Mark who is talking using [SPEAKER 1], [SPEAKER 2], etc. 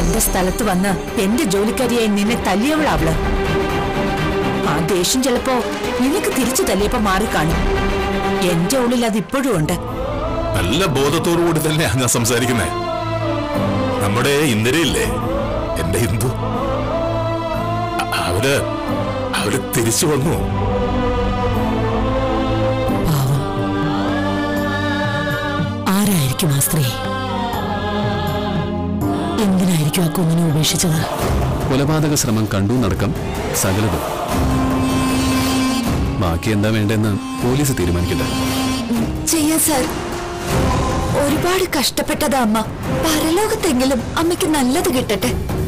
[SPEAKER 1] എന്റെ സ്ഥലത്ത് വന്ന് എന്റെ ജോലിക്കാരിയായി നിന്നെ തല്ലിയവളാവള് ആ ദേഷ്യം ചിലപ്പോ നിനക്ക് തിരിച്ചു തല്ലിയപ്പോ മാറിക്കാണും എന്റെ ഉള്ളിൽ അത് ഇപ്പോഴും ഉണ്ട്
[SPEAKER 2] നല്ല ബോധത്തോടു കൂടി തന്നെയാ ഞാൻ സംസാരിക്കുന്നേ നമ്മുടെ ഇന്ദിരയില്ലേ എന്റെ ഹിന്ദു അ- അവര് അവര് തിരിച്ചു വന്നു
[SPEAKER 3] പാവം ആരായിരിക്കും ആ സ്ത്രീ എന്തിനായിരിക്കും ആ കുഞ്ഞിനെ ഉപേക്ഷിച്ചത്
[SPEAKER 4] കൊലപാതക ശ്രമം കണ്ടു നടക്കം സകലതും ബാക്കി എന്താ വേണ്ടെന്ന് പോലീസ് തീരുമാനിക്കട്ടെ
[SPEAKER 1] ചെയ്യാ സാർ ഒരുപാട് കഷ്ടപ്പെട്ടതാ അമ്മ പരലോകത്തെങ്കിലും അമ്മയ്ക്ക് നല്ലത് കിട്ടട്ടെ